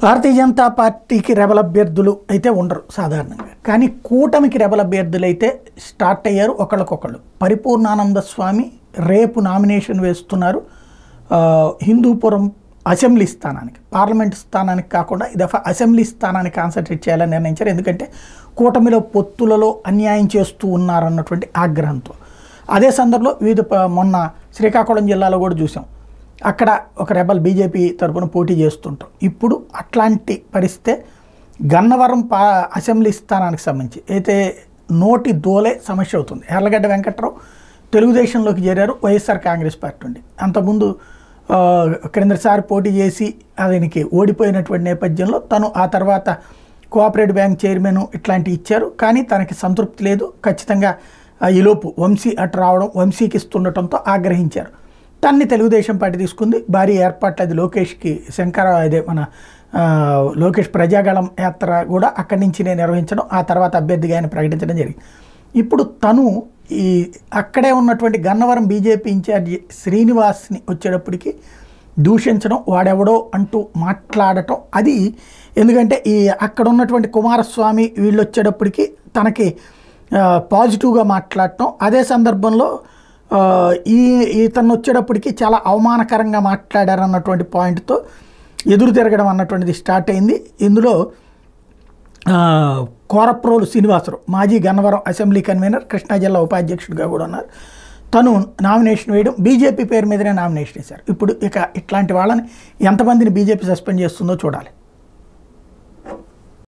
భారతీయ జనతా పార్టీకి రెబల్ అభ్యర్థులు అయితే ఉండరు సాధారణంగా కానీ కూటమికి రెబల్ అభ్యర్థులు అయితే స్టార్ట్ అయ్యారు ఒకళ్ళకొకళ్ళు పరిపూర్ణానంద స్వామి రేపు నామినేషన్ వేస్తున్నారు ఆ, హిందూపురం అసెంబ్లీ స్థానానికి పార్లమెంట్ స్థానానికి కాకుండా ఈ దఫా అసెంబ్లీ స్థానానికి కాన్సన్ట్రేట్ చేయాలని నిర్ణయించారు ఎందుకంటే కూటమిలో పొత్తులలో అన్యాయం చేస్తూ ఉన్నారన్నటువంటి ఆగ్రహంతో అదే సందర్భంలో వివిధ ప- మొన్న శ్రీకాకుళం జిల్లాలో కూడా చూసాం అక్కడ ఒక రెబల్ బీజేపీ తరపున పోటీ చేస్తుంటాం ఇప్పుడు అట్లాంటి పరిస్థితే గన్నవరం పా అసెంబ్లీ స్థానానికి సంబంధించి అయితే నోటి దోలే సమస్య అవుతుంది ఎర్లగడ్డ వెంకట్రావు తెలుగుదేశంలోకి చేరారు వైఎస్ఆర్ కాంగ్రెస్ పార్టీ నుండి అంతకుముందు ఆ, క్రిందసారి పోటీ చేసి ఆయనకి ఓడిపోయినటువంటి నేపథ్యంలో తను ఆ తర్వాత కోఆపరేటివ్ బ్యాంక్ చైర్మన్ ఇట్లాంటివి ఇచ్చారు కానీ తనకి సంతృప్తి లేదు ఖచ్చితంగా ఆ, ఈలోపు వంశీ అటు రావడం వంశీకి ఇస్తుండటంతో ఆగ్రహించారు తన్ని తెలుగుదేశం పార్టీ తీసుకుంది భారీ ఏర్పాట్లు అది లోకేష్కి శంకర అదే మన ఆ, లోకేష్ ప్రజాగళం యాత్ర కూడా అక్కడి నుంచినే నిర్వహించడం ఆ తర్వాత అభ్యర్థిగా ఆయన ప్రకటించడం జరిగింది ఇప్పుడు తను ఈ అక్కడే ఉన్నటువంటి గన్నవరం బీజేపీ ఇన్ఛార్జి శ్రీనివాస్ని వచ్చేటప్పటికి దూషించడం వాడెవడో అంటూ మాట్లాడటం అది ఎందుకంటే ఈ అక్కడ ఉన్నటువంటి కుమారస్వామి వీళ్ళు వచ్చేటప్పటికి తనకి ఆ, పాజిటివ్గా మాట్లాడటం అదే సందర్భంలో ఆ, ఈ ఇతను వచ్చేటప్పటికి చాలా అవమానకరంగా మాట్లాడారన్నటువంటి పాయింట్తో ఎదురు తిరగడం అన్నటువంటిది స్టార్ట్ అయింది ఇందులో ఆ, కోరప్రోలు శ్రీనివాసరావు మాజీ గన్నవరం అసెంబ్లీ కన్వీనర్ కృష్ణా జిల్లా ఉపాధ్యక్షుడిగా కూడా ఉన్నారు తను నామినేషన్ వేయడం బీజేపీ పేరు మీదనే నామినేషన్ వేశారు ఇప్పుడు ఇక ఇట్లాంటి వాళ్ళని ఎంతమందిని బీజేపీ సస్పెండ్ చేస్తుందో చూడాలి